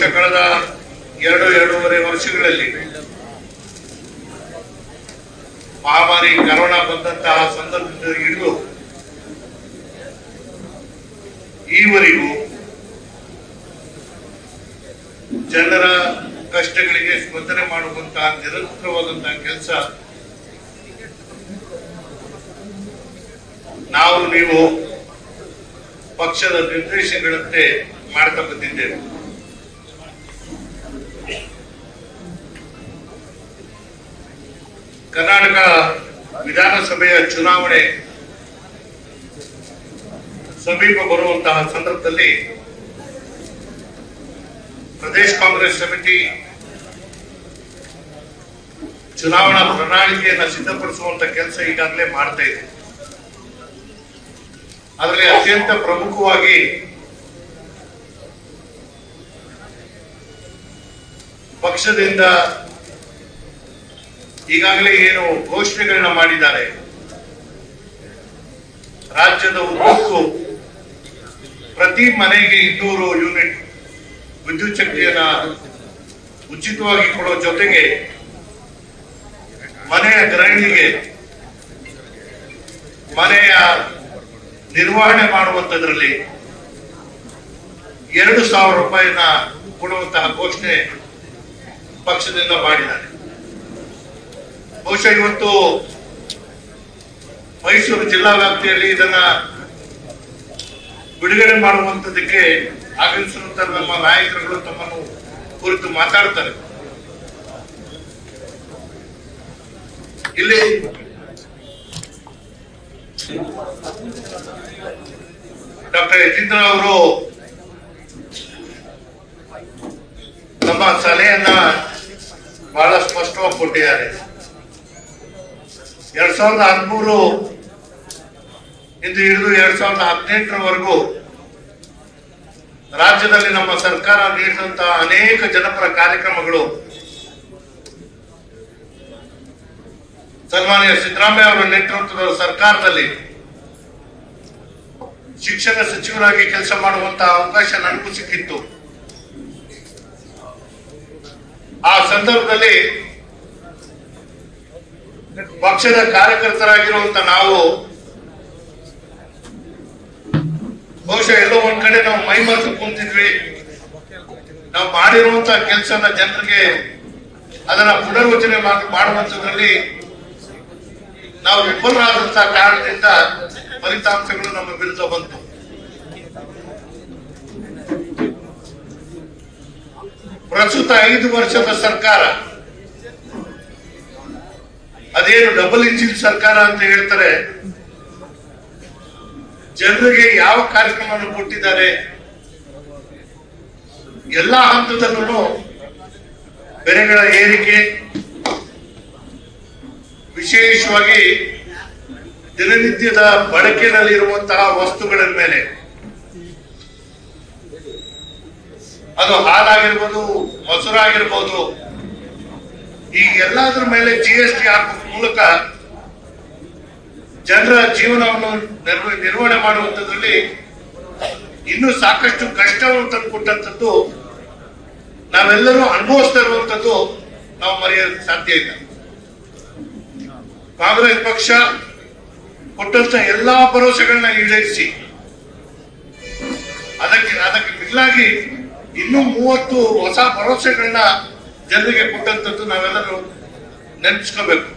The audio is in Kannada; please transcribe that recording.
ಕಳೆದ ಎರಡು ಎರಡೂವರೆ ವರ್ಷಗಳಲ್ಲಿ ಮಹಾಮಾರಿ ಕರೋನಾ ಬಂದಂತಹ ಸಂದರ್ಭದಿಂದ ಹಿಡಿದು ಈವರೆಗೂ ಜನರ ಕಷ್ಟಗಳಿಗೆ ಸ್ಪಂದನೆ ಮಾಡುವಂತಹ ನಿರಂತರವಾದಂತಹ ಕೆಲಸ ನಾವು ನೀವು ಪಕ್ಷದ ನಿರ್ದೇಶನಗಳಂತೆ ಮಾಡ್ತಾ ಬಂದಿದ್ದೇವೆ ಕರ್ನಾಟಕ ವಿಧಾನಸಭೆಯ ಚುನಾವಣೆ ಸಮೀಪ ಬರುವಂತಹ ಸಂದರ್ಭದಲ್ಲಿ ಪ್ರದೇಶ ಕಾಂಗ್ರೆಸ್ ಸಮಿತಿ ಚುನಾವಣಾ ಪ್ರಣಾಳಿಕೆಯನ್ನು ಸಿದ್ಧಪಡಿಸುವಂತ ಕೆಲಸ ಈಗಾಗಲೇ ಮಾಡ್ತಾ ಇದೆ ಅದರಲ್ಲಿ ಅತ್ಯಂತ ಪ್ರಮುಖವಾಗಿ ಪಕ್ಷದಿಂದ ಈಗಾಗಲೇ ಏನು ಘೋಷಣೆಗಳನ್ನ ಮಾಡಿದ್ದಾರೆ ರಾಜ್ಯದ ಉದ್ದಕ್ಕೂ ಪ್ರತಿ ಮನೆಗೆ ಇನ್ನೂರು ಯೂನಿಟ್ ವಿದ್ಯುತ್ ಶಕ್ತಿಯನ್ನ ಉಚಿತವಾಗಿ ಕೊಡೋ ಜೊತೆಗೆ ಮನೆಯ ಗೃಹಿಣಿಗೆ ಮನೆಯ ನಿರ್ವಹಣೆ ಮಾಡುವಂತದ್ರಲ್ಲಿ ಎರಡು ಸಾವಿರ ರೂಪಾಯಿನ ಕೊಡುವಂತಹ ಘೋಷಣೆ ಪಕ್ಷದಿಂದ ಮಾಡಿದ್ದಾರೆ ಬಹುಶಃ ಇವತ್ತು ಮೈಸೂರು ಜಿಲ್ಲಾ ವ್ಯಾಪ್ತಿಯಲ್ಲಿ ಇದನ್ನ ಬಿಡುಗಡೆ ಮಾಡುವಂತದಕ್ಕೆ ಆಗಮಿಸಿರುವಂತ ನಮ್ಮ ನಾಯಕರುಗಳು ತಮ್ಮನ್ನು ಕುರಿತು ಮಾತಾಡ್ತಾರೆ ಇಲ್ಲಿ ಡಾಕ್ಟರ್ ಯತೀಂದ್ರ ಅವರು ನಮ್ಮ ಸಲಹೆಯನ್ನ ಬಹಳ ಸ್ಪಷ್ಟವಾಗಿ ಕೊಟ್ಟಿದ್ದಾರೆ ಎರಡ್ ಸಾವಿರದ ಹದಿಮೂರು ಇಂದು ಹಿಡಿದು ಎರಡ್ ಸಾವಿರದ ಹದಿನೆಂಟರವರೆಗೂ ರಾಜ್ಯದಲ್ಲಿ ನಮ್ಮ ಸರ್ಕಾರ ನೀಡಿದಂತಹ ಅನೇಕ ಜನಪರ ಕಾರ್ಯಕ್ರಮಗಳು ಸನ್ಮಾನ್ಯ ಸಿದ್ದರಾಮಯ್ಯ ಅವರ ನೇತೃತ್ವದ ಸರ್ಕಾರದಲ್ಲಿ ಶಿಕ್ಷಣ ಸಚಿವರಾಗಿ ಕೆಲಸ ಮಾಡುವಂತಹ ಅವಕಾಶ ನನಗೂ ಸಿಕ್ಕಿತ್ತು ಆ ಸಂದರ್ಭದಲ್ಲಿ ಪಕ್ಷದ ಕಾರ್ಯಕರ್ತರಾಗಿರುವಂತ ನಾವು ಬಹುಶಃ ಎಲ್ಲೋ ಒಂದ್ ಕಡೆ ನಾವು ಮೈ ಮರೆತು ಕುಂತಿದ್ವಿ ನಾವು ಮಾಡಿರುವಂತಹ ಕೆಲಸನ ಜನರಿಗೆ ಅದನ್ನ ಪುನರ್ವಚನೆ ಮಾಡ್- ಮಾಡುವಂತದ್ರಲ್ಲಿ ನಾವು ವಿಫಲರಾದಂತಹ ಕಾರಣದಿಂದ ಫಲಿತಾಂಶಗಳು ನಮ್ಮ ವಿರುದ್ಧ ಬಂತು ಪ್ರಸ್ತುತ ಐದು ವರ್ಷದ ಸರ್ಕಾರ ಅದೇನು ಡಬಲ್ ಇಂಜಿನ್ ಸರ್ಕಾರ ಅಂತ ಹೇಳ್ತಾರೆ ಜನರಿಗೆ ಯಾವ ಕಾರ್ಯಕ್ರಮವನ್ನು ಕೊಟ್ಟಿದ್ದಾರೆ ಎಲ್ಲಾ ಹಂತದಲ್ಲೂ ಬೆಲೆಗಳ ಏರಿಕೆ ವಿಶೇಷವಾಗಿ ದಿನನಿತ್ಯದ ಬಳಕೆಯಲ್ಲಿರುವಂತಹ ವಸ್ತುಗಳ ಮೇಲೆ ಅದು ಹಾಲಾಗಿರ್ಬೋದು ಮೊಸರಾಗಿರ್ಬೋದು ಈ ಎಲ್ಲದರ ಮೇಲೆ ಜಿ ಎಸ್ ಟಿ ಹಾಕುವ ಮೂಲಕ ಜನರ ಜೀವನವನ್ನು ನಿರ್ವ- ನಿರ್ವಹಣೆ ಮಾಡುವಂತದ್ರಲ್ಲಿ ಇನ್ನೂ ಸಾಕಷ್ಟು ಕಷ್ಟವನ್ನು ತಂದುಕೊಟ್ಟಂಥದ್ದು ನಾವೆಲ್ಲರೂ ಅನುಭವಿಸ್ತಾ ಇರುವಂತದ್ದು ನಾವು ಮರೆಯೋದಕ್ಕೆ ಸಾಧ್ಯ ಇಲ್ಲ ಕಾಂಗ್ರೆಸ್ ಪಕ್ಷ ಕೊಟ್ಟಂತ ಎಲ್ಲಾ ಭರವಸೆಗಳನ್ನ ಈಡೇರಿಸಿ ಅದಕ್ಕೆ ಅದಕ್ಕೆ ಮಿಗಿಲಾಗಿ ಇನ್ನೂ ಮೂವತ್ತು ಹೊಸ ಭರವಸೆಗಳನ್ನ ಜನರಿಗೆ ಕೊಟ್ಟಂತದ್ದು ನಾವೆಲ್ಲರೂ ನೆನಪಿಸ್ಕೋಬೇಕು